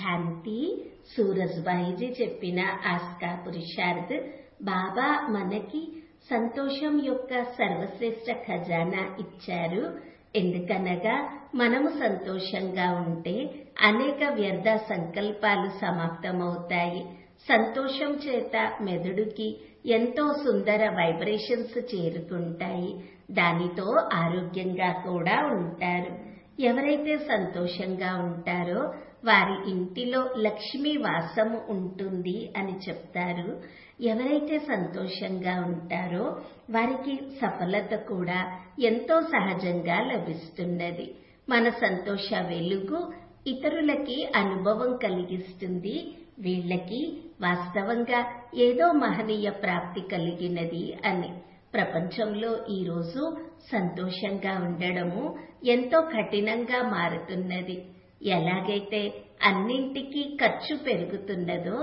శాంతి సూరజ్బాయిజీ చెప్పిన ఆస్కా పురుషార్థ్ బాబా మనకి సంతోషం యొక్క సర్వశ్రేష్ట ఖజానా ఇచ్చారు ఎందుకనగా మనము సంతోషంగా ఉంటే అనేక వ్యర్థ సంకల్పాలు సమాప్తమవుతాయి సంతోషం చేత మెదడుకి ఎంతో సుందర వైబ్రేషన్స్ చేరుకుంటాయి దానితో ఆరోగ్యంగా కూడా ఉంటారు ఎవరైతే సంతోషంగా ఉంటారో వారి ఇంటిలో లక్ష్మీ వాసము ఉంటుంది అని చెప్తారు ఎవరైతే సంతోషంగా ఉంటారో వారికి సఫలత కూడా ఎంతో సహజంగా లభిస్తున్నది మన సంతోష వెలుగు ఇతరులకి అనుభవం కలిగిస్తుంది వీళ్ళకి వాస్తవంగా ఏదో మహనీయ ప్రాప్తి కలిగినది అని ప్రపంచంలో ఈరోజు సంతోషంగా ఉండడము ఎంతో కఠినంగా మారుతున్నది ఎలాగైతే అన్నింటికీ ఖర్చు పెరుగుతున్నదో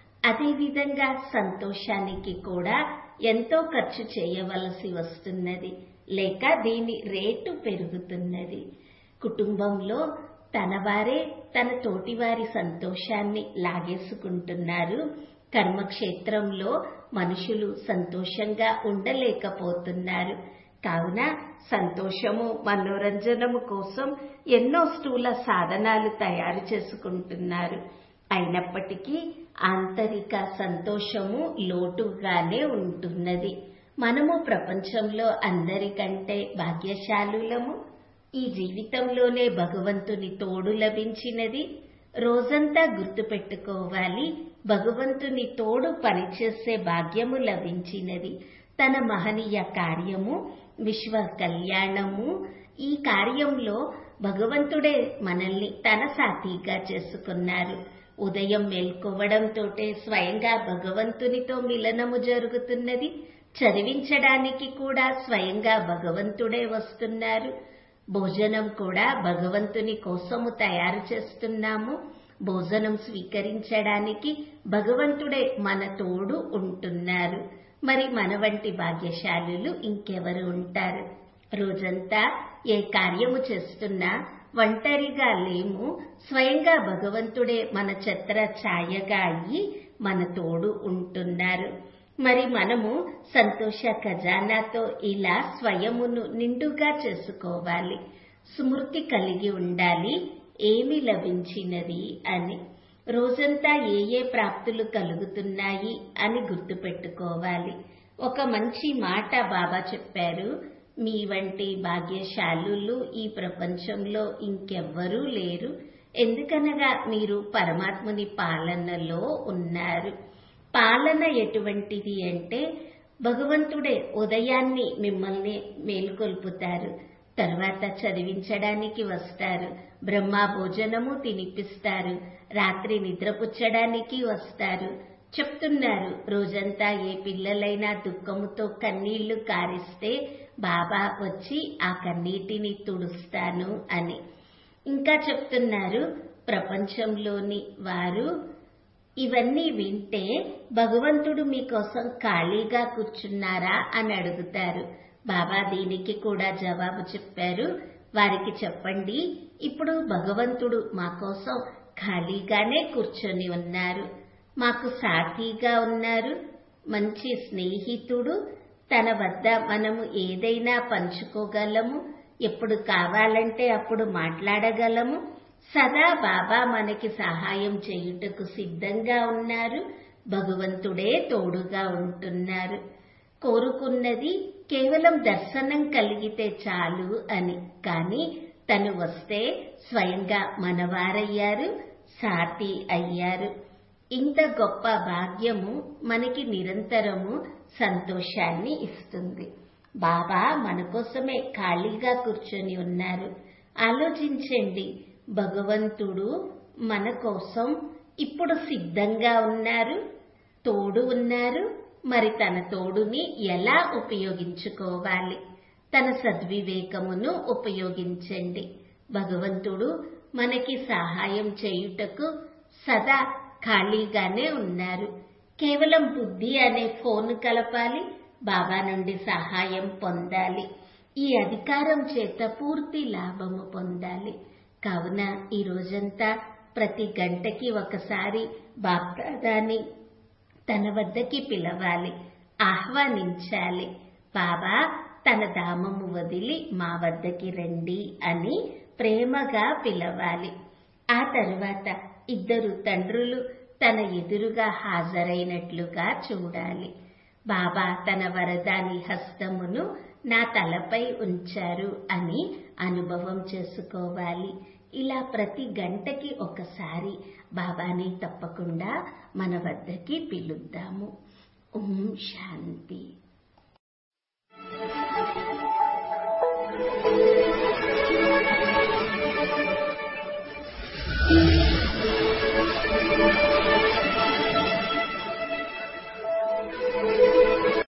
అదేవిధంగా సంతోషానికి కూడా ఎంతో ఖర్చు చేయవలసి వస్తున్నది లేక దీని రేటు పెరుగుతున్నది కుటుంబంలో తన వారే తన తోటివారి సంతోషాన్ని లాగేసుకుంటున్నారు కర్మక్షేత్రంలో మనుషులు సంతోషంగా ఉండలేకపోతున్నారు కావున సంతోషము మనోరంజనము కోసం ఎన్నో స్థూల సాధనాలు తయారు చేసుకుంటున్నారు అయినప్పటికీ ఆంతరిక సంతోషము లోటుగానే ఉంటున్నది మనము ప్రపంచంలో అందరికంటే భాగ్యశాలులము ఈ జీవితంలోనే భగవంతుని తోడు లభించినది రోజంతా గుర్తుపెట్టుకోవాలి భగవంతుని తోడు పనిచేసే భాగ్యము లభించినది తన మహనీయ కార్యము విశ్వ కళ్యాణము ఈ కార్యంలో భగవంతుడే మనల్ని తన సాథీగా చేసుకున్నారు ఉదయం మేల్కోవడంతోటే స్వయంగా భగవంతునితో మిలనము జరుగుతున్నది చదివించడానికి కూడా స్వయంగా భగవంతుడే వస్తున్నారు భోజనం కూడా భగవంతుని కోసము తయారు చేస్తున్నాము భోజనం స్వీకరించడానికి భగవంతుడే మన తోడు ఉంటున్నారు మరి మన వంటి భాగ్యశాలులు ఇంకెవరు ఉంటారు రోజంతా ఏ కార్యము చేస్తున్నా ఒంటరిగా లేము స్వయంగా భగవంతుడే మన ఛత్ర ఛాయగా అయ్యి మన తోడు ఉంటున్నారు మరి మనము సంతోష ఖజానాతో ఇలా స్వయమును నిండుగా చేసుకోవాలి స్మృతి కలిగి ఉండాలి ఏమి లభించినది అని రోజంతా ఏ ఏ ప్రాప్తులు కలుగుతున్నాయి అని గుర్తుపెట్టుకోవాలి ఒక మంచి మాట బాబా చెప్పారు మీ వంటి భాగ్యశాలులు ఈ ప్రపంచంలో ఇంకెవ్వరూ లేరు ఎందుకనగా మీరు పరమాత్ముని పాలనలో ఉన్నారు పాలన ఎటువంటిది అంటే భగవంతుడే ఉదయాన్ని మిమ్మల్ని మేలుకొల్పుతారు తర్వాత చదివించడానికి వస్తారు బ్రహ్మ భోజనము తినిపిస్తారు రాత్రి నిద్రపుచ్చడానికి వస్తారు చెప్తున్నారు రోజంతా ఏ పిల్లలైనా దుఃఖముతో కన్నీళ్లు కారిస్తే బాబా వచ్చి ఆ కన్నీటిని తుడుస్తాను అని ఇంకా చెప్తున్నారు ప్రపంచంలోని వారు ఇవన్నీ వింటే భగవంతుడు మీకోసం ఖాళీగా కూర్చున్నారా అని అడుగుతారు బాబా దీనికి కూడా జవాబు చెప్పారు వారికి చెప్పండి ఇప్పుడు భగవంతుడు మా కోసం ఖాళీగానే కూర్చొని ఉన్నారు మాకు సాథీగా ఉన్నారు మంచి స్నేహితుడు తన వద్ద మనము ఏదైనా పంచుకోగలము ఎప్పుడు కావాలంటే అప్పుడు మాట్లాడగలము సదా బాబా మనకి సహాయం చేయుటకు సిద్ధంగా ఉన్నారు భగవంతుడే తోడుగా ఉంటున్నారు కోరుకున్నది కేవలం దర్శనం కలిగితే చాలు అని కాని తను వస్తే స్వయంగా మనవారయ్యారు సాటి అయ్యారు ఇంత గొప్ప భాగ్యము మనకి నిరంతరము సంతోషాన్ని ఇస్తుంది బాబా మన కోసమే ఖాళీగా కూర్చొని ఉన్నారు ఆలోచించండి భగవంతుడు మన కోసం ఇప్పుడు సిద్ధంగా ఉన్నారు తోడు ఉన్నారు మరి తన తోడుని ఎలా ఉపయోగించుకోవాలి తన సద్వివేకమును ఉపయోగించండి భగవంతుడు మనకి సహాయం చేయుటకు సదా ఖాళీగానే ఉన్నారు కేవలం బుద్ధి అనే ఫోన్ కలపాలి బాబా నుండి సహాయం పొందాలి ఈ అధికారం చేత పూర్తి లాభము పొందాలి కావున ఈ రోజంతా ప్రతి గంటకి ఒకసారి బాప్దాదాని తన వద్దకి పిలవాలి ఆహ్వానించాలి బాబా తన ధామము వదిలి మా వద్దకి రండి అని ప్రేమగా పిలవాలి ఆ తరువాత ఇద్దరు తండ్రులు తన ఎదురుగా హాజరైనట్లుగా చూడాలి బాబా తన వరదాని హస్తమును నా తలపై ఉంచారు అని అనుభవం చేసుకోవాలి ఇలా ప్రతి గంటకి ఒకసారి బాబాని తప్పకుండా మన వద్దకి పిలుద్దాము ఓం శాంతి Thank you.